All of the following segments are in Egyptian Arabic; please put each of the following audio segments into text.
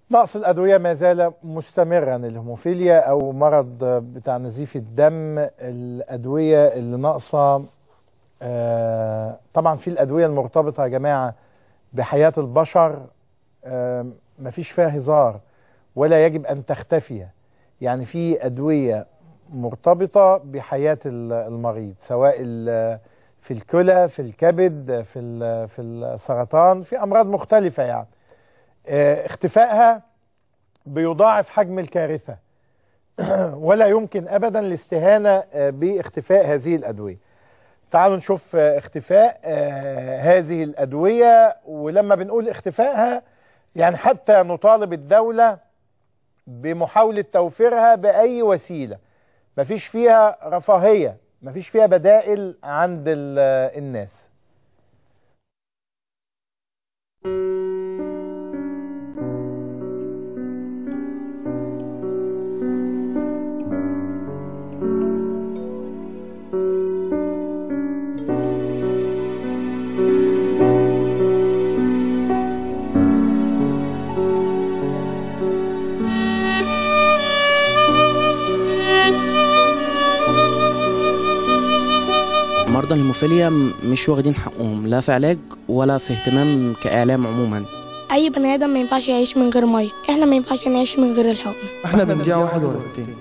نقص الأدوية ما زال مستمرا الهيموفيليا أو مرض بتاع نزيف الدم الأدوية اللي ناقصة آه، طبعا في الأدوية المرتبطة يا جماعة بحياة البشر آه، مفيش فيها هزار ولا يجب أن تختفي يعني في أدوية مرتبطة بحياة ال- المريض سواء ال- في الكلى في الكبد في ال- في السرطان في أمراض مختلفة يعني آه، اختفائها بيضاعف حجم الكارثة ولا يمكن أبدا الاستهانة آه، باختفاء هذه الأدوية تعالوا نشوف آه، اختفاء آه، هذه الأدوية ولما بنقول اختفائها يعني حتى نطالب الدولة بمحاولة توفيرها بأي وسيلة مفيش فيها رفاهية مفيش فيها بدائل عند ال- الناس مرضى الهيموفيليا م- مش واخدين حقهم لا في علاج ولا في اهتمام كإعلام عموما اي بني ادم ما ينفعش يعيش من غير ميه احنا ما ينفعش نعيش من غير الحقن احنا بنضيع واحد ورا التاني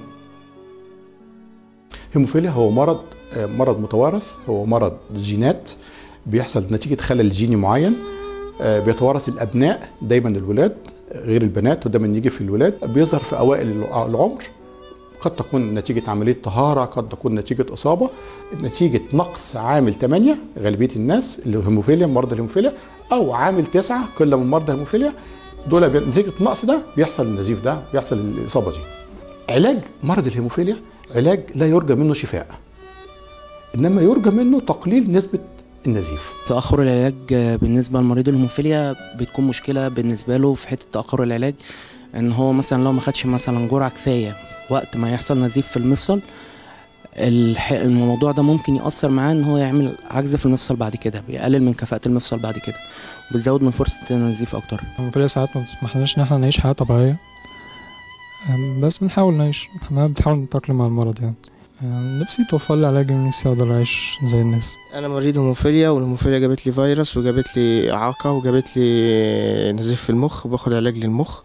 هيموفيليا هو مرض آه، مرض متوارث هو مرض جينات بيحصل نتيجة خلل جيني معين آه، بيتوارث الأبناء دايما الولاد غير البنات وده من يجي في الولاد بيظهر في أوائل الع- العمر قد تكون نتيجة عملية طهارة قد تكون نتيجة إصابة نتيجة نقص عامل 8 غالبية الناس اللي هو هيموفيليا مرضى الهيموفيليا أو عامل 9 كل من مرضى الهيموفيليا دول بي- نتيجة النقص ده بيحصل النزيف ده بيحصل الإصابة دي علاج مرض الهيموفيليا علاج لا يرجى منه شفاء انما يرجى منه تقليل نسبه النزيف تأخر العلاج آه، بالنسبة لمريض الهيموفيليا بتكون مشكلة بالنسبة له في حتة تأخر العلاج ان هو مثلا لو ما خدش مثلا جرعة كفاية وقت ما يحصل نزيف في المفصل الح- الموضوع ده ممكن يأثر معاه ان هو يعمل عجز في المفصل بعد كده بيقلل من كفاءة المفصل بعد كده وبيزود من فرصة النزيف اكتر الهيموفيليا ساعات ما بتسمحلناش ان احنا نعيش حياة طبيعية أم، بس بنحاول نعيش ما بنحاول نتأقلم مع المرض يعني أم، نفسي توفر لي علاج نفسي اقدر اعيش زي الناس انا مريض هيموفيليا والهيموفيليا جابت لي فيروس وجابت لي اعاقه وجابت لي نزيف في المخ وباخد علاج للمخ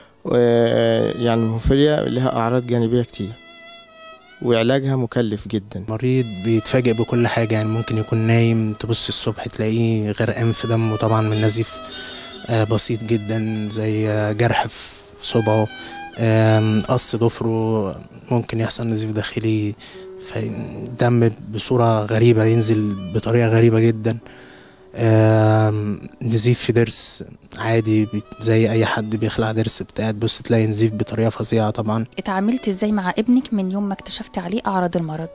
ويعني الهيموفيليا لها اعراض جانبيه كتير وعلاجها مكلف جدا المريض بيتفاجئ بكل حاجة يعني ممكن يكون نايم تبص الصبح تلاقيه غرقان في دمه طبعا من نزيف آه، بسيط جدا زي آه، جرح في صبعه آم، قص ضفره ممكن يحصل نزيف داخلي فالدم بصورة غريبة ينزل بطريقة غريبة جدا آم، نزيف في ضرس عادي بي- زي أي حد بيخلع ضرس بتاع تبص تلاقي نزيف بطريقة فظيعة طبعا اتعاملت ازاي مع ابنك من يوم ما اكتشفت عليه اعراض المرض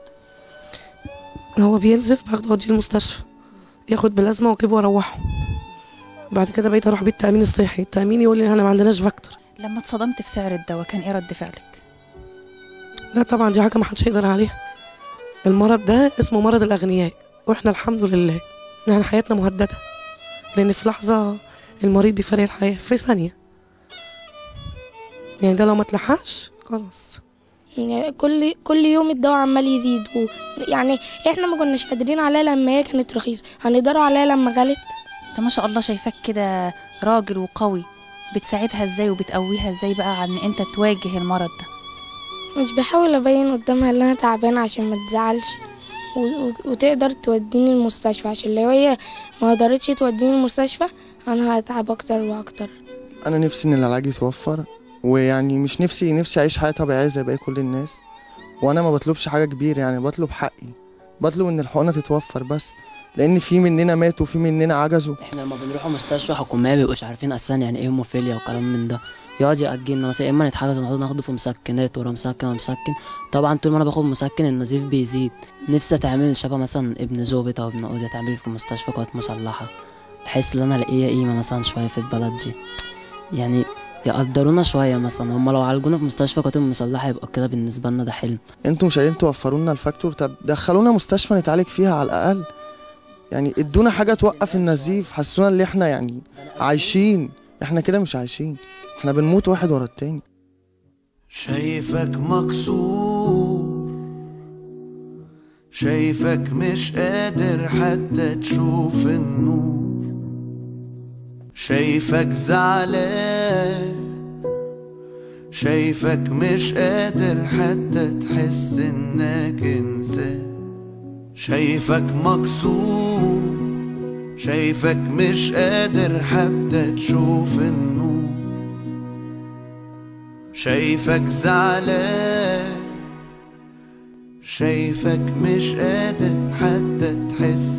هو بينزف باخده اوديه المستشفى ياخد بلازمه واجيبه واروحه بعد كده بقيت اروح بيه التامين الصحي التامين يقول لي احنا ما عندناش فاكتور لما اتصدمت في سعر الدواء كان ايه رد فعلك لا طبعا دي حاجه ما حدش يقدر عليها المرض ده اسمه مرض الاغنياء واحنا الحمد لله ان احنا حياتنا مهدده لان في لحظه المريض بيفارق الحياه في ثانيه يعني ده لو ما اتلحقش خلاص يعني كل كل يوم الدواء عمال يزيد و يعني احنا ما كناش قادرين عليها لما هي كانت رخيصه هنقدروا عليها لما غلت انت ما شاء الله شايفاك كده راجل وقوي بتساعدها ازاي وبتقويها ازاي بقى عن ان انت تواجه المرض ده مش بحاول ابين قدامها ان انا تعبانه عشان ما تزعلش و... و... وتقدر توديني المستشفى عشان لو هي ما قدرتش توديني المستشفى انا هتعب اكتر واكتر انا نفسي ان العلاج يتوفر ويعني مش نفسي نفسي اعيش حياه طبيعيه زي باقي كل الناس وانا ما بطلبش حاجه كبيره يعني بطلب حقي بطلب ان الحقنه تتوفر بس لان في مننا ماتوا وفي مننا عجزوا احنا لما بنروحوا مستشفى حكوميه مبيبقوش عارفين اساسا يعني ايه هيموفيليا وكلام من ده يقعد يأجلنا مثلا يا اما نتحجز ونقعد ناخده في مسكنات ورا مسكن ورا مسكن طبعا طول ما انا باخد مسكن النزيف بيزيد نفسي اتعمل شبه مثلا ابن زوبت او ابن اوزي اتعمل في مستشفى قوات مسلحه احس ان انا الاقيه قيمه مثلا شويه في البلد دي يعني يقدرونا شويه مثلا هم لو عالجونا في مستشفى قوات مسلحه يبقى كده بالنسبه لنا ده حلم انتوا مش قادرين توفروا لنا الفاكتور طب دخلونا مستشفى نتعالج فيها على الاقل يعني ادونا حاجه توقف النزيف حسونا ان احنا يعني عايشين احنا كده مش عايشين احنا بنموت واحد ورا التاني شايفك مكسور شايفك مش قادر حتى تشوف النور شايفك زعلان شايفك مش قادر حتى تحس انك انسان شايفك مكسور شايفك مش قادر حتى تشوف النور شايفك زعلان شايفك مش قادر حتى تحس